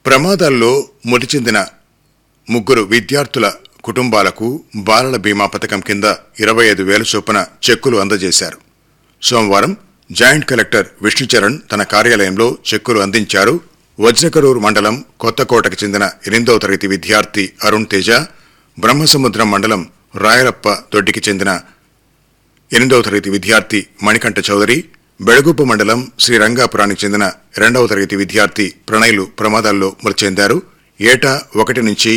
ప్రమాదాల్లో మృతి చెందిన ముగ్గురు విద్యార్థుల కుటుంబాలకు బాలల బీమా పథకం కింద ఇరవై ఐదు వేల చొప్పున చెక్కులు అందజేశారు సోమవారం జాయింట్ కలెక్టర్ విష్ణుచరణ్ తన కార్యాలయంలో చెక్కులు అందించారు వజ్రకరూరు మండలం కొత్తకోటకు చెందిన ఎనిమిదవ తరగతి విద్యార్థి అరుణ్ తేజ బ్రహ్మసముద్రం మండలం రాయలప్ప దొడ్డికి చెందిన ఎనిమిదవ తరగతి విద్యార్థి మణికంఠ చౌదరి బెళగుప్ప మండలం శ్రీరంగాపురానికి చెందిన రెండవ తరగతి విద్యార్థి ప్రణయ్లు ప్రమాదాల్లో మృతి చెందారు ఏటా ఒకటి నుంచి